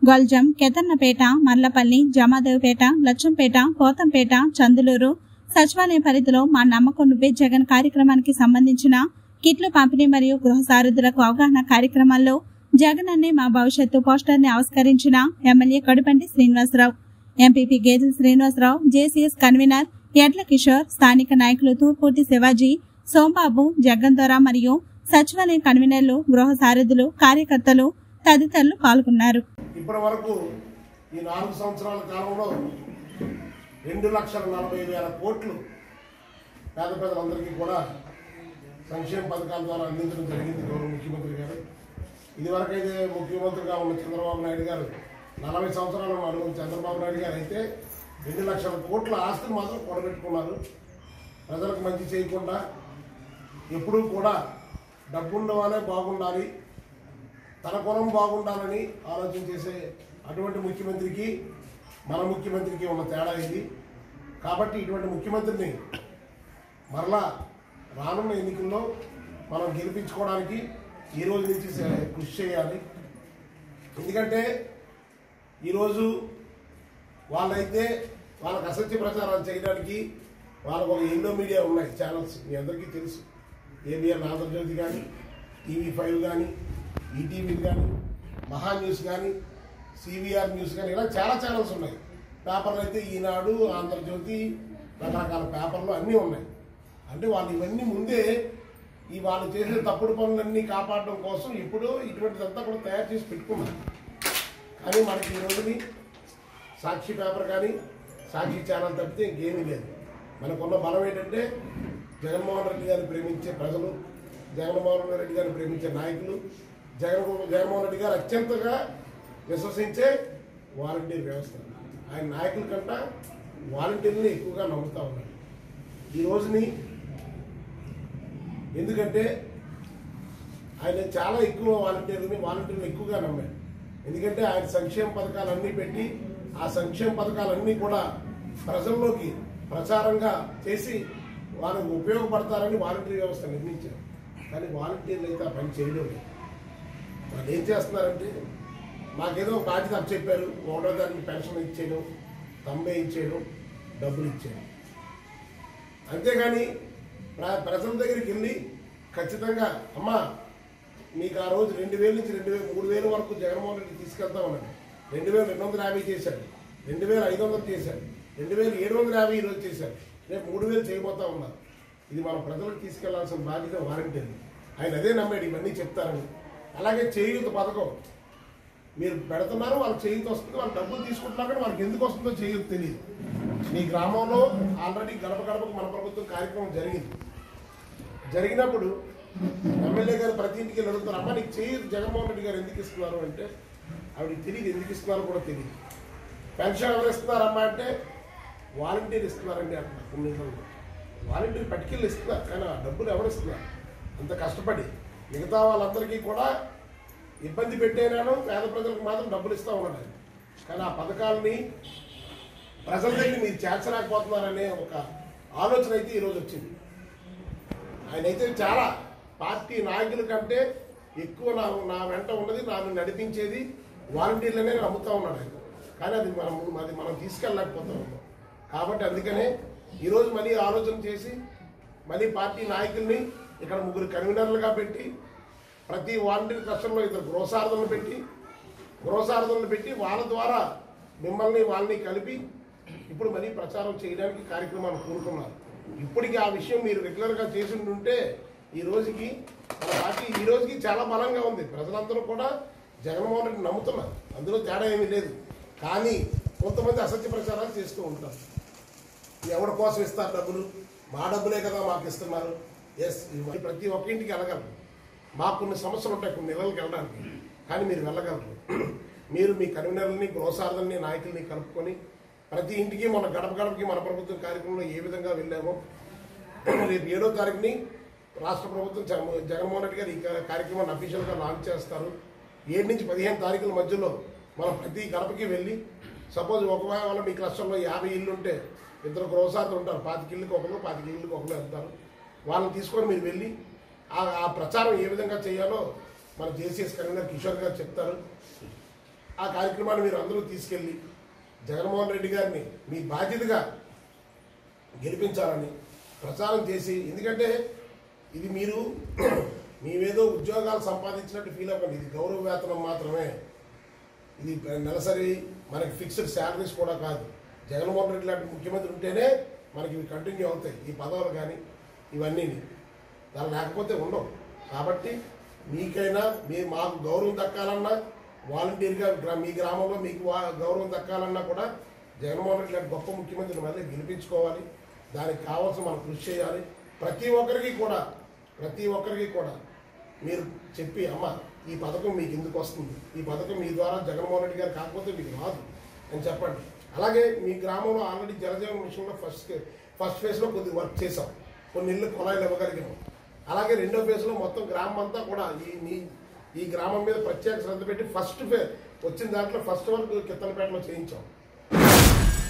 గొల్జం కెతన్నపేట మర్లపల్లి జమాదేవిపేట లచ్చంపేట పోతంపేట చందులూరు సచివాలయ పరిధిలో మా నమ్మకం నువ్వే జగన్ కార్యక్రమానికి సంబంధించిన కిట్లు పంపిణీ మరియు గృహ సారథులకు అవగాహన కార్యక్రమాల్లో జగన్ అనే మా భవిష్యత్తు పోస్టర్ని ఆవిష్కరించిన ఎమ్మెల్యే కడుపంటి శ్రీనివాసరావు ఎంపీపీ గేదెల శ్రీనివాసరావు జేసీఎస్ కన్వీనర్ ఎడ్ల కిషోర్ స్థానిక నాయకులు తూర్పూటి శివాజీ సోంబాబు జగ్గందొర మరియు సచివాలయ కన్వీనర్లు గృహ సారథులు కార్యకర్తలు తదితరులు పాల్గొన్నారు ఇప్పటి వరకు ఈ నాలుగు సంవత్సరాల కాలంలో రెండు లక్షల నలభై వేల కోట్లు పేద ప్రజలందరికీ కూడా సంక్షేమ పథకాల ద్వారా అందించడం జరిగింది గౌరవ ముఖ్యమంత్రి గారు ఇదివరకైతే ముఖ్యమంత్రిగా ఉన్న చంద్రబాబు నాయుడు గారు నలభై సంవత్సరాల అనుభవం చంద్రబాబు నాయుడు గారు అయితే రెండు లక్షల కోట్ల ఆస్తులు మాత్రం కూడబెట్టుకున్నారు ప్రజలకు మంచి చేయకుండా ఎప్పుడూ కూడా డబ్బున్న వాళ్ళే బాగుండాలి తన కులం బాగుండాలని ఆలోచన చేసే అటువంటి ముఖ్యమంత్రికి మన ముఖ్యమంత్రికి ఉన్న తేడా ఇది కాబట్టి ఇటువంటి ముఖ్యమంత్రిని మరలా రానున్న ఎన్నికల్లో మనం గెలిపించుకోవడానికి ఈ రోజు నుంచి సే- కృషి చేయాలి ఎందుకంటే ఈరోజు వాళ్ళైతే వాళ్ళకి అసత్య ప్రచారాలు చేయడానికి వాళ్ళకు ఒక ఎన్నో మీడియా ఉన్నాయి ఛానల్స్ మీ అందరికీ తెలుసు ఏబిఎన్ ఆంధ్రజ్యోతి కానీ టీవీ ఫైవ్ కానీ ఈటీవీ కానీ మహా న్యూస్ కానీ సివిఆర్ న్యూస్ కానీ ఇలా చాలా ఛానల్స్ ఉన్నాయి పేపర్లు అయితే ఈనాడు ఆంధ్రజ్యోతి రకరకాల పేపర్లు అన్నీ ఉన్నాయి అంటే వాళ్ళు ఇవన్నీ ముందే ఈ వాళ్ళు చేసే తప్పుడు పనులన్నీ కాపాడడం కోసం ఇప్పుడు ఇటువంటిదంతా కూడా తయారు చేసి పెట్టుకున్నారు కానీ మనకి ఈ రోజుని సాక్షి పేపర్ కానీ సాక్షి ఛానల్ తప్పితే ఇంకేమీ లేదు మనకున్న బలం ఏంటంటే జగన్మోహన్ రెడ్డి గారిని ప్రేమించే ప్రజలు జగన్మోహన్ రెడ్డి గారిని ప్రేమించే నాయకులు జగన్ జగన్మోహన్ రెడ్డి గారు అత్యంతగా విశ్వసించే వాలంటీర్ వ్యవస్థ ఆయన నాయకుల కంట వాలంటీర్ని ఎక్కువగా నమ్ముతా ఉన్నారు ఈ రోజుని ఎందుకంటే ఆయన చాలా ఎక్కువ వాలంటీర్ని వాలంటీర్లు ఎక్కువగా నమ్మాడు ఎందుకంటే ఆయన సంక్షేమ పథకాలన్నీ పెట్టి ఆ సంక్షేమ పథకాలన్నీ కూడా ప్రజల్లోకి ప్రచారంగా చేసి వాళ్ళకు ఉపయోగపడతారని వాలంటీర్ వ్యవస్థ నిర్మించారు కానీ వాలంటీర్లు అయితే ఆ పని చేయడం లేదు వాళ్ళు ఏం చేస్తున్నారంటే మాకేదో ఒక బాధ్యత చెప్పారు ఒకటో దానికి పెన్షన్ ఇచ్చేయడం తమ్మే ఇచ్చేయడం డబ్బులు ఇచ్చేయడం అంతేగాని ప్ర- ప్రజల దగ్గరికి వెళ్ళి ఖచ్చితంగా అమ్మా మీకు ఆ రోజు రెండు వేల నుంచి రెండు వేల మూడు వేల వరకు జగన్మోహన్ రెడ్డి తీసుకెళ్తా ఉన్నాడు రెండు వేల రెండు వందల యాభై చేశాడు రెండు వేల ఐదు వందలు చేశాడు రెండు వేల ఏడు వందల యాభై ఈరోజు చేశాడు రేపు మూడు వేలు చేయబోతా ఉన్నారు ఇది మన ప్రజలకు తీసుకెళ్లాల్సిన బాధ్యత వారంటీది ఆయన అదే నమ్మాడు ఇవన్నీ చెప్తారని అలాగే చేయూత పథకం మీరు పెడుతున్నారు వాళ్ళకి చేయూత వస్తుంది వాళ్ళు డబ్బులు తీసుకుంటున్నారు కానీ వాళ్ళకి ఎందుకు వస్తుందో చేయూత తెలియదు మీ గ్రామంలో ఆల్రెడీ గడప గడపకు మన ప్రభుత్వం కార్యక్రమం జరిగింది జరిగినప్పుడు ఎమ్మెల్యే గారు ప్రతి ఇంటికి వెళ్ళి అడుగుతారు అమ్మ నీకు చేయదు జగన్మోహన్ రెడ్డి గారు ఎందుకు ఇస్తున్నారు అంటే ఆవిడకి తెలియదు ఎందుకు ఇస్తున్నారో కూడా తెలియదు పెన్షన్ ఎవరు ఇస్తున్నారమ్మా అంటే వాలంటీర్ ఇస్తున్నారండి అంటున్నారు కొన్ని ఇళ్ళల్లో. వాలంటీర్ పట్టుకెళ్ళి ఇస్తున్నారు కానీ ఆ డబ్బులు ఎవరు ఇస్తున్నారు అంత కష్టపడి మిగతా వాళ్ళందరికీ కూడా ఇబ్బంది పెట్టేనాను పేద ప్రజలకు మాత్రం డబ్బులు ఇస్తూ ఉన్నాడు ఆయన. కానీ ఆ పథకాలని ప్రజల దగ్గర మీరు చేర్చలేకపోతున్నారనే ఒక ఆలోచన అయితే ఈరోజు వచ్చింది ఆయన అయితే చాలా పార్టీ నాయకుల కంటే ఎక్కువ నా నా వెంట ఉన్నది నన్ను నడిపించేది వాలంటీర్లనే నమ్ముతా ఉన్నాడు ఆయన కానీ అది మనం అది మనం తీసుకెళ్ళలేకపోతా ఉన్నాం కాబట్టి అందుకనే ఈరోజు మళ్ళీ ఆలోచన చేసి మళ్ళీ పార్టీ నాయకుల్ని ఇక్కడ ముగ్గురు కన్వీనర్లుగా పెట్టి ప్రతి వాలంటీర్ కష్టంలో ఇద్దరు గృహసారథులను పెట్టి గృహసారథులను పెట్టి వాళ్ళ ద్వారా మిమ్మల్ని వాళ్ళని కలిపి ఇప్పుడు మళ్ళీ ప్రచారం చేయడానికి కార్యక్రమాన్ని కోరుకున్నారు ఇప్పటికీ ఆ విషయం మీరు రెగ్యులర్గా చేసి ఉంటే ఈ రోజుకి మన పార్టీ ఈ రోజుకి చాలా బలంగా ఉంది ప్రజలందరూ కూడా జగన్మోహన్ రెడ్డి నమ్ముతున్నారు అందులో తేడా ఏమీ లేదు కానీ కొంతమంది అసత్య ప్రచారాలు చేస్తూ ఉంటారు ఎవరి కోసం ఇస్తారు డబ్బులు మా డబ్బులే కదా మాకు ఇస్తున్నారు ఎస్ ప్రతి ఒక్క ఇంటికి వెళ్ళగలరు మాకు కొన్ని సమస్యలు ఉంటాయి కొన్ని నెలలకు వెళ్ళడానికి కానీ మీరు వెళ్ళగలరు మీరు మీ కన్వీనర్లని గృహసారథుల్ని నాయకుల్ని కలుపుకొని ప్రతి ఇంటికి మన గడప గడపకి మన ప్రభుత్వం కార్యక్రమంలో ఏ విధంగా వెళ్ళామో రేపు ఏడో తారీఖుని రాష్ట్ర ప్రభుత్వం జగన్- జగన్మోహన్ రెడ్డి గారు ఈ కా- కార్యక్రమాన్ని అఫీషియల్గా లాంచ్ చేస్తారు ఏడు నుంచి పదిహేను తారీఖుల మధ్యలో మనం ప్రతి గడపకి వెళ్ళి సపోజ్ ఒకవేళ మీ క్లస్టర్లో యాభై ఇల్లు ఉంటే ఇద్దరు గృహసార్థులు ఉంటారు పాతిక ఇళ్ళకి ఒకరు పాతిక ఇళ్ళకి ఒకరు వెళ్తారు వాళ్ళని తీసుకొని మీరు వెళ్ళి ఆ ఆ ప్రచారం ఏ విధంగా చేయాలో మన జేసీఎస్ కన్వీనర్ కిషోర్ గారు చెప్తారు ఆ కార్యక్రమాన్ని మీరు అందరూ తీసుకెళ్ళి జగన్మోహన్ రెడ్డి గారిని మీ బాధ్యతగా గెలిపించాలని ప్రచారం చేసి ఎందుకంటే ఇది మీరు మీవేదో ఉద్యోగాలు సంపాదించినట్టు ఫీల్ అవ్వండి ఇది గౌరవ వేతనం మాత్రమే ఇది నెలసరి మనకి ఫిక్స్డ్ శాలరీస్ కూడా కాదు జగన్మోహన్ రెడ్డి లాంటి ముఖ్యమంత్రి ఉంటేనే మనకి ఇవి కంటిన్యూ అవుతాయి ఈ పదవులు కానీ ఇవన్నీ దాని లేకపోతే ఉండవు కాబట్టి మీకైనా మీ మాకు గౌరవం దక్కాలన్నా వాలంటీర్గా గ్రా- మీ గ్రామంలో మీకు వా- గౌరవం దక్కాలన్నా కూడా జగన్మోహన్ రెడ్డి లాంటి గొప్ప ముఖ్యమంత్రిని మళ్ళీ గెలిపించుకోవాలి దానికి కావాల్సిన మనం కృషి చేయాలి ప్రతి ఒక్కరికి కూడా ప్రతి ఒక్కరికి కూడా మీరు చెప్పి అమ్మ ఈ పథకం మీకు ఎందుకు వస్తుంది ఈ పథకం మీ ద్వారా జగన్మోహన్ రెడ్డి గారు కాకపోతే మీకు రాదు అని చెప్పండి అలాగే మీ గ్రామంలో ఆల్రెడీ జలజీవన మిషన్లో ఫస్ట్ ఫస్ట్ ఫేజ్లో కొద్దిగా వర్క్ చేసాం కొన్ని ఇళ్ళు కుళాయిలు ఇవ్వగలిగాం అలాగే రెండో ఫేజ్లో మొత్తం గ్రామం అంతా కూడా ఈ మీ ఈ గ్రామం మీద ప్రత్యేక శ్రద్ధ పెట్టి ఫస్ట్ ఫే వచ్చిన దాంట్లో ఫస్ట్ వరకు కిత్తలపేటలో చేయించాం